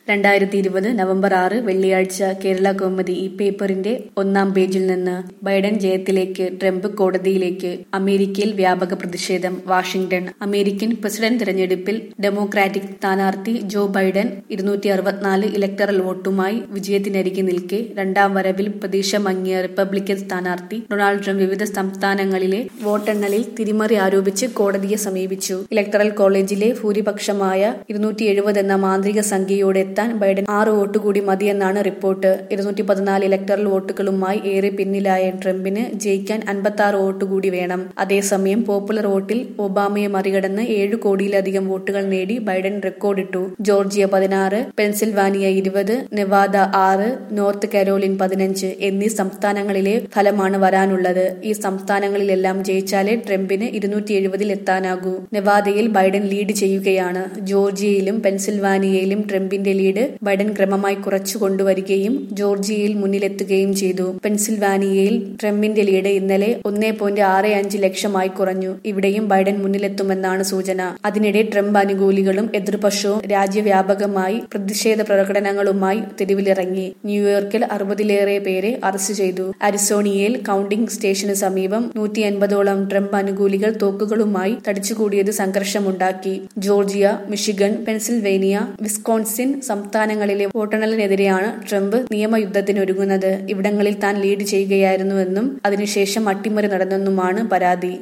രണ്ടായിരത്തി ഇരുപത് നവംബർ ആറ് വെള്ളിയാഴ്ച കേരള കൗമുദി ഈ പേപ്പറിന്റെ ഒന്നാം പേജിൽ നിന്ന് ബൈഡൻ ജയത്തിലേക്ക് ട്രംപ് കോടതിയിലേക്ക് അമേരിക്കയിൽ വ്യാപക പ്രതിഷേധം വാഷിംഗ്ടൺ അമേരിക്കൻ പ്രസിഡന്റ് തെരഞ്ഞെടുപ്പിൽ ഡെമോക്രാറ്റിക് സ്ഥാനാർത്ഥി ജോ ബൈഡൻ ഇരുന്നൂറ്റി അറുപത്തിനാല് ഇലക്ടറൽ വോട്ടുമായി വിജയത്തിനരികെ നിൽക്കെ രണ്ടാം വരവിൽ പ്രതീക്ഷ മങ്ങിയ റിപ്പബ്ലിക്കൻ സ്ഥാനാർത്ഥി ഡൊണാൾഡ് ട്രംപ് വിവിധ സംസ്ഥാനങ്ങളിലെ വോട്ടെണ്ണലിൽ തിരിമറി ആരോപിച്ച് കോടതിയെ സമീപിച്ചു ഇലക്ടറൽ കോളേജിലെ ഭൂരിപക്ഷമായ ഇരുന്നൂറ്റി എഴുപത് എന്ന മാന്ത്രിക സംഖ്യയോടെ എത്താൻ ബൈഡൻ ആറ് വോട്ട് കൂടി മതിയെന്നാണ് റിപ്പോർട്ട് ഇരുന്നൂറ്റി പതിനാല് ഇലക്ടറൽ വോട്ടുകളുമായി ഏറെ പിന്നിലായ ട്രംപിന് ജയിക്കാൻ അൻപത്തി ആറ് വോട്ട് കൂടി വേണം അതേസമയം പോപ്പുലർ വോട്ടിൽ ഒബാമയെ മറികടന്ന് ഏഴ് കോടിയിലധികം വോട്ടുകൾ നേടി ബൈഡൻ റെക്കോർഡിട്ടു ജോർജിയ പതിനാറ് പെൻസിൽവാനിയ ഇരുപത് നെവാദ ആറ് നോർത്ത് കരോലിൻ പതിനഞ്ച് എന്നീ സംസ്ഥാനങ്ങളിലെ ഫലമാണ് വരാനുള്ളത് ഈ സംസ്ഥാനങ്ങളിലെല്ലാം ജയിച്ചാലേ ട്രംപിന് ഇരുന്നൂറ്റി എഴുപതിൽ എത്താനാകൂ നെവാദയിൽ ബൈഡൻ ലീഡ് ചെയ്യുകയാണ് ജോർജിയയിലും പെൻസിൽവാനിയയിലും ട്രംപിന്റെ ലീഡ് ബൈഡൻ ക്രമമായി കുറച്ചു കൊണ്ടുവരികയും ജോർജിയയിൽ മുന്നിലെത്തുകയും ചെയ്തു പെൻസിൽവാനിയയിൽ ട്രംപിന്റെ ലീഡ് ഇന്നലെ ഒന്നേ പോയിന്റ് ആറ് അഞ്ച് ലക്ഷമായി കുറഞ്ഞു ഇവിടെയും ബൈഡൻ മുന്നിലെത്തുമെന്നാണ് സൂചന അതിനിടെ ട്രംപ് അനുകൂലികളും എതിർപക്ഷവും രാജ്യവ്യാപകമായി പ്രതിഷേധ പ്രകടനങ്ങളുമായി തെരുവിലിറങ്ങി ന്യൂയോർക്കിൽ അറുപതിലേറെ പേരെ അറസ്റ്റ് ചെയ്തു അരിസോണിയയിൽ കൌണ്ടിംഗ് സ്റ്റേഷന് സമീപം നൂറ്റി എൺപതോളം ട്രംപ് അനുകൂലികൾ തോക്കുകളുമായി തടിച്ചുകൂടിയത് സംഘർഷമുണ്ടാക്കി ജോർജിയ മിഷിഗൺ പെൻസിൽവേനിയ വിസ്കോൺസിൻ സംസ്ഥാനങ്ങളിലെ വോട്ടെണ്ണലിനെതിരെയാണ് ട്രംപ് നിയമയുദ്ധത്തിനൊരുങ്ങുന്നത് ഇവിടങ്ങളിൽ താൻ ലീഡ് ചെയ്യുകയായിരുന്നുവെന്നും അതിനുശേഷം അട്ടിമറി നടന്നെന്നുമാണ് പരാതി